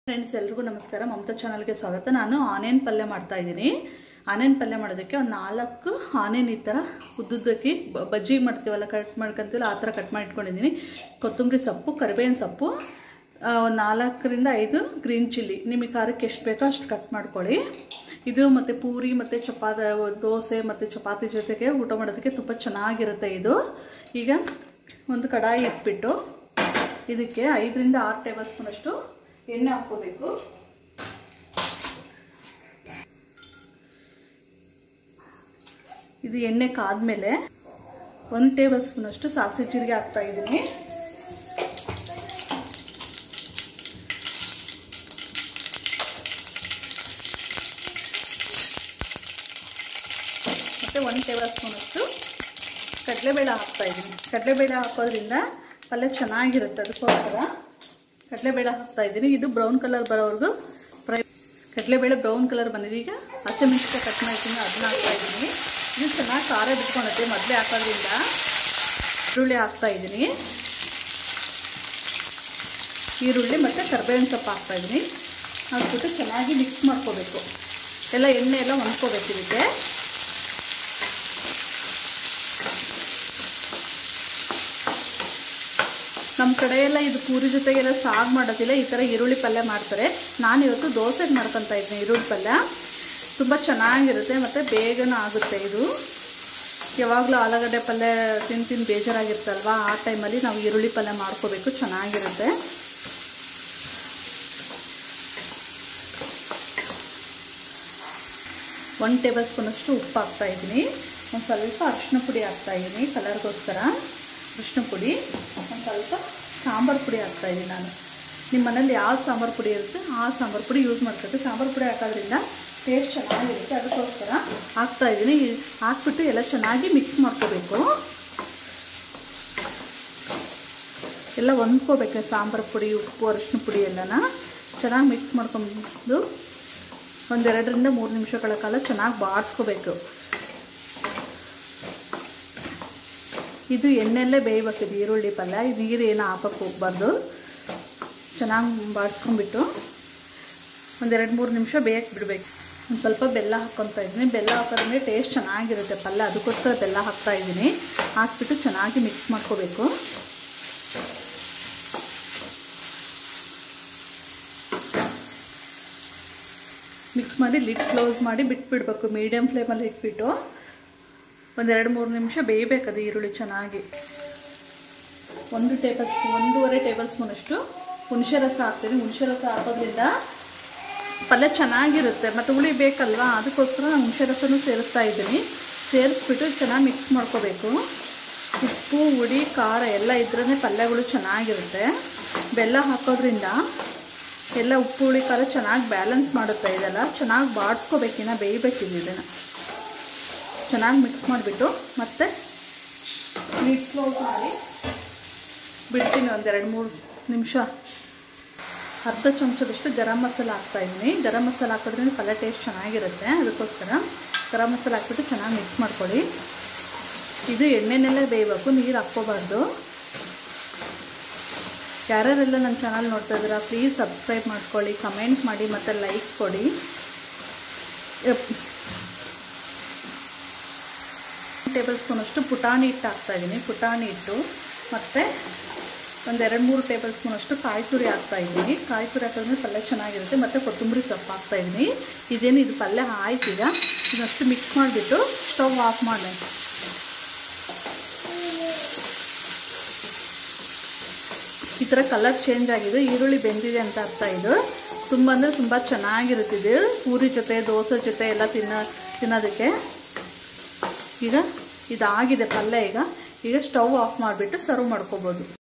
friends ಎಲ್ರಿಗೂ ನಮಸ್ಕಾರ ಮಮತಾ ಚಾನಲ್ಗೆ ಸ್ವಾಗತ ನಾನು ಆನಿಯನ್ ಪಲ್ಯ ಮಾಡ್ತಾ ಇದ್ದೀನಿ ಆನಿಯನ್ ಪಲ್ಯ ಮಾಡೋದಕ್ಕೆ ಒಂದು ನಾಲ್ಕು ಆನಿಯನ್ ಈ ಥರ ಉದ್ದುದ್ದಕ್ಕೆ ಬ- ಬಜ್ಜಿ ಮಾಡ್ತೀವಲ್ಲ ಕಟ್ ಮಾಡ್ಕೊಂತೀವಲ್ಲ ಆ ಥರ ಕಟ್ ಮಾಡಿ ಇಟ್ಕೊಂಡಿದ್ದೀನಿ ಕೊತ್ತಂಬರಿ ಸೊಪ್ಪು ಕರಿಬೇವಿನ ಸೊಪ್ಪು ಆ, ಒಂದು ನಾಲ್ಕರಿಂದ ಐದು ಗ್ರೀನ್ ಚಿಲ್ಲಿ ನಿಮಗೆ ಖಾರಕ್ಕೆ ಎಷ್ಟು ಬೇಕೋ ಅಷ್ಟು ಕಟ್ ಮಾಡ್ಕೊಳ್ಳಿ ಇದು ಮತ್ತು ಪೂರಿ ಮತ್ತು ಚಪಾತಿ ದೋಸೆ ಮತ್ತು ಚಪಾತಿ ಜೊತೆಗೆ ಊಟ ಮಾಡೋದಕ್ಕೆ ತುಂಬ ಚೆನ್ನಾಗಿರುತ್ತೆ ಇದು ಈಗ ಒಂದು ಕಡಾಯಿ ಇಟ್ಬಿಟ್ಟು ಇದಕ್ಕೆ ಐದರಿಂದ ಆರು ಟೇಬಲ್ ಸ್ಪೂನಷ್ಟು ಎಣ್ಣೆ ಹಾಕ್ಕೋಬೇಕು ಇದು ಎಣ್ಣೆ ಕಾದ್ಮೇಲೆ ಒಂದು ಟೇಬಲ್ ಸ್ಪೂನಷ್ಟು ಸಾಸಿವೆ ಜೀರಿಗೆ ಹಾಕ್ತಾ ಇದ್ದೀನಿ ಮತ್ತು ಒಂದು ಟೇಬಲ್ ಸ್ಪೂನಷ್ಟು ಕಡಲೆಬೇಳೆ ಹಾಕ್ತಾ ಇದ್ದೀನಿ ಕಡಲೆಬೇಳೆ ಹಾಕೋದ್ರಿಂದ ಪಲ್ಯ ಚೆನ್ನಾಗಿರುತ್ತೆ ಅದಕ್ಕೋಸ್ಕರ ಕಡಲೆಬೇಳೆ ಹಾಕ್ತಾ ಇದ್ದೀನಿ ಇದು ಬ್ರೌನ್ ಕಲರ್ ಬರೋವರೆಗೂ ಫ್ರೈ ಕಡಲೆಬೇಳೆ ಬ್ರೌನ್ ಕಲರ್ ಬಂದಿದೆ ಈಗ ಹಸಿಮೆಣಸಿಕಾಯಿ ಕಟ್ ಮಾಡಿದ್ದೀನಿ ಅದನ್ನ ಹಾಕ್ತಾ ಇದ್ದೀನಿ ಇದು ಚೆನ್ನಾಗಿ ಖಾರ ಬಿಟ್ಕೊಳುತ್ತೆ ಮೊದಲೇ ಹಾಕೋದ್ರಿಂದ ಈರುಳ್ಳಿ ಹಾಕ್ತಾ ಇದ್ದೀನಿ ಈರುಳ್ಳಿ ಮತ್ತು ಕರ್ಬೇವಿನ ಸೊಪ್ಪು ಹಾಕ್ತಾ ಇದ್ದೀನಿ ಹಾಕ್ಬಿಟ್ಟು ಚೆನ್ನಾಗಿ ಮಿಕ್ಸ್ ಮಾಡ್ಕೋಬೇಕು ಎಲ್ಲ ಎಣ್ಣೆ ಎಲ್ಲ ಹೊಂದ್ಕೋಬೇಕು ಇದಕ್ಕೆ ನಮ್ಮ ಕಡೆ ಎಲ್ಲ ಇದು ಪೂರಿ ಜೊತೆಗೆಲ್ಲ ಸಾರು ಮಾಡೋದಿಲ್ಲ ಈ ಥರ ಈರುಳ್ಳಿ ಪಲ್ಯ ಮಾಡ್ತಾರೆ ನಾನು ಇವತ್ತು ದೋಸೆಗೆ ಮಾಡ್ಕೊತಾ ಇದ್ದೀನಿ ಈರುಳ್ಳಿ ಪಲ್ಯ ತುಂಬ ಚೆನ್ನಾಗಿರುತ್ತೆ ಮತ್ತು ಬೇಗನೂ ಆಗುತ್ತೆ ಇದು ಯಾವಾಗಲೂ ಆಲೂಗಡ್ಡೆ ಪಲ್ಯ ತಿಂದು ತಿಂದು ಬೇಜಾರಾಗಿರ್ತಲ್ವ ಆ ಟೈಮಲ್ಲಿ ನಾವು ಈರುಳ್ಳಿ ಪಲ್ಯ ಮಾಡ್ಕೋಬೇಕು ಚೆನ್ನಾಗಿರುತ್ತೆ ಒಂದು ಟೇಬಲ್ ಸ್ಪೂನಷ್ಟು ಉಪ್ಪು ಹಾಕ್ತಾ ಇದ್ದೀನಿ ಒಂದು ಸ್ವಲ್ಪ ಅರಿಶಿನ ಪುಡಿ ಹಾಕ್ತಾ ಇದ್ದೀನಿ ಕಲರ್ಗೋಸ್ಕರ ಅರಿಶಿನ ಪುಡಿ ಒಂದು ಸ್ವಲ್ಪ ಸಾಂಬಾರು ಪುಡಿ ಹಾಕ್ತಾ ಇದ್ದೀನಿ ನಾನು ನಿಮ್ಮ ಮನೇಲಿ ಯಾವ ಸಾಂಬಾರು ಪುಡಿ ಇರುತ್ತೆ ಆ ಸಾಂಬಾರು ಪುಡಿ ಯೂಸ್ ಮಾಡ್ಕೊಬೇಕು ಸಾಂಬಾರು ಪುಡಿ ಹಾಕೋದ್ರಿಂದ ಟೇಸ್ಟ್ ಚೆನ್ನಾಗಿರುತ್ತೆ ಅದಕ್ಕೋಸ್ಕರ ಹಾಕ್ತಾ ಇದ್ದೀನಿ ಹಾಕ್ಬಿಟ್ಟು ಎಲ್ಲ ಚೆನ್ನಾಗಿ ಮಿಕ್ಸ್ ಮಾಡ್ಕೋಬೇಕು ಎಲ್ಲ ಹೊಂದ್ಕೋಬೇಕು ಸಾಂಬಾರು ಪುಡಿ ಉಪ್ಪು ಅರಿಶಿನ ಪುಡಿ ಎಲ್ಲನ ಚೆನ್ನಾಗಿ ಮಿಕ್ಸ್ ಮಾಡ್ಕೊಂಡು ಒಂದೆರಡರಿಂದ ಮೂರು ನಿಮಿಷಗಳ ಕಾಲ ಚೆನ್ನಾಗಿ ಬಾಡಿಸ್ಕೋಬೇಕು ಇದು ಎಣ್ಣೆಲ್ಲೇ ಬೇಯಬೇಕಿದು ಈರುಳ್ಳಿ ಪಲ್ಯ ಇದು ನೀರು ಏನು ಹಾಕಕ್ಕೆ ಹೋಗ್ಬಾರ್ದು ಚೆನ್ನಾಗಿ ಬಾಡಿಸ್ಕೊಂಡ್ಬಿಟ್ಟು ಒಂದೆರಡು ಮೂರು ನಿಮಿಷ ಬೇಯಕ್ಕೆ ಬಿಡಬೇಕು ಒಂದು ಸ್ವಲ್ಪ ಬೆಲ್ಲ ಹಾಕ್ಕೊತಾ ಇದ್ದೀನಿ ಬೆಲ್ಲ ಹಾಕೋದ್ರೆ ಟೇಸ್ಟ್ ಚೆನ್ನಾಗಿರುತ್ತೆ ಪಲ್ಯ ಅದಕ್ಕೋಸ್ಕರ ಬೆಲ್ಲ ಹಾಕ್ತಾ ಇದ್ದೀನಿ ಹಾಕ್ಬಿಟ್ಟು ಚೆನ್ನಾಗಿ ಮಿಕ್ಸ್ ಮಾಡ್ಕೋಬೇಕು ಮಿಕ್ಸ್ ಮಾಡಿ ಲಿಡ್ ಕ್ಲೋಸ್ ಮಾಡಿ ಬಿಟ್ಬಿಡ್ಬೇಕು ಮೀಡಿಯಮ್ ಫ್ಲೇಮಲ್ಲಿ ಇಟ್ಬಿಟ್ಟು ಒಂದೆರಡು ಮೂರು ನಿಮಿಷ ಬೇಯಬೇಕದು ಈರುಳ್ಳಿ ಚೆನ್ನಾಗಿ ಒಂದು ಟೇಬಲ್ ಸ್ಪೂನ್ ಒಂದೂವರೆ ಟೇಬಲ್ ಸ್ಪೂನಷ್ಟು ಹುಣಸೆ ರಸ ಹಾಕ್ತೀನಿ ಹುಣಸೆ ರಸ ಹಾಕೋದ್ರಿಂದ ಪಲ್ಯ ಚೆನ್ನಾಗಿರುತ್ತೆ ಮತ್ತು ಹುಳಿ ಬೇಕಲ್ವಾ ಅದಕ್ಕೋಸ್ಕರ ನಾನು ಹುಣಸೆ ರಸನೂ ಸೇರಿಸ್ತಾ ಇದ್ದೀನಿ ಸೇರಿಸ್ಬಿಟ್ಟು ಚೆನ್ನಾಗಿ ಮಿಕ್ಸ್ ಮಾಡ್ಕೋಬೇಕು ಉಪ್ಪು ಹುಳಿ ಖಾರ ಎಲ್ಲ ಇದ್ರೇ ಪಲ್ಯಗಳು ಚೆನ್ನಾಗಿರುತ್ತೆ ಬೆಲ್ಲ ಹಾಕೋದ್ರಿಂದ ಎಲ್ಲ ಉಪ್ಪು ಹುಳಿ ಖಾರ ಚೆನ್ನಾಗಿ ಬ್ಯಾಲೆನ್ಸ್ ಮಾಡುತ್ತೆ ಇದೆಲ್ಲ ಚೆನ್ನಾಗಿ ಬಾಡಿಸ್ಕೋಬೇಕಿನ್ನ ಬೇಯಬೇಕಿದೆ ಇದನ್ನು ಚೆನ್ನಾಗಿ ಮಿಕ್ಸ್ ಮಾಡಿಬಿಟ್ಟು ಮತ್ತೆ ಲಿಡ್ ಕ್ಲೋಸ್ ಮಾಡಿ ಬಿಡ್ತೀನಿ ಒಂದೆರಡು ಮೂರು ನಿಮಿಷ ಅರ್ಧ ಚಮಚದಷ್ಟು ಗರಂ ಮಸಾಲ ಹಾಕ್ತಾ ಇದ್ದೀನಿ ಗರಂ ಮಸಾಲ ಹಾಕೋದ್ರಿಂದ ಪಲ್ಯ ಟೇಸ್ಟ್ ಚೆನ್ನಾಗಿರುತ್ತೆ ಅದಕ್ಕೋಸ್ಕರ ಗರಂ ಮಸಾಲ ಹಾಕ್ಬಿಟ್ಟು ಚೆನ್ನಾಗಿ ಮಿಕ್ಸ್ ಮಾಡ್ಕೊಳ್ಳಿ ಇದು ಎಣ್ಣೆನೆಲ್ಲ ಬೇಯಬೇಕು ನೀರು ಹಾಕ್ಕೋಬಾರ್ದು ಯಾರ್ಯಾರೆಲ್ಲ ನನ್ನ ಚಾನಲ್ ನೋಡ್ತಾ ಇದ್ದೀರಾ ಪ್ಲೀಸ್ ಸಬ್ಸ್ಕ್ರೈಬ್ ಮಾಡ್ಕೊಳ್ಳಿ ಕಮೆಂಟ್ ಮಾಡಿ ಮತ್ತು ಲೈಕ್ ಕೊಡಿ ಟೇಬಲ್ ಸ್ಪೂನಷ್ಟು ಪುಟಾಣಿ ಹಿಟ್ಟು ಹಾಕ್ತಾಯಿದ್ದೀನಿ ಪುಟಾಣಿ ಹಿಟ್ಟು ಮತ್ತು ಒಂದೆರಡು ಮೂರು ಟೇಬಲ್ ಸ್ಪೂನಷ್ಟು ಕಾಯಿ ತುರಿ ಹಾಕ್ತಾ ಇದ್ದೀನಿ ಕಾಯಿ ತುರಿ ಹಾಕಿದ್ರೆ ಪಲ್ಯ ಚೆನ್ನಾಗಿರುತ್ತೆ ಮತ್ತು ಕೊತ್ತಂಬರಿ ಸೊಪ್ಪು ಹಾಕ್ತಾ ಇದ್ದೀನಿ ಇದೇನು ಇದು ಪಲ್ಯ ಆಯ್ತು ಈಗ ಇದಷ್ಟು ಮಿಕ್ಸ್ ಮಾಡಿಬಿಟ್ಟು ಸ್ಟವ್ ಆಫ್ ಮಾಡಿ ಈ ಥರ ಕಲರ್ ಚೇಂಜ್ ಆಗಿದೆ ಈರುಳ್ಳಿ ಬೆಂದಿದೆ ಅಂತ ಅರ್ಥ ಇದು ತುಂಬ ಅಂದರೆ ತುಂಬ ಚೆನ್ನಾಗಿರುತ್ತೆ ಇದು ಪೂರಿ ಜೊತೆ ದೋಸೆ ಜೊತೆ ಎಲ್ಲ ತಿನ್ನೋ ತಿನ್ನೋದಕ್ಕೆ ಈಗ ಇದಾಗಿದೆ ಪಲ್ಯ ಈಗ ಈಗ ಸ್ಟವ್ ಆಫ್ ಮಾಡಿಬಿಟ್ಟು ಸರ್ವ್ ಮಾಡ್ಕೋಬೋದು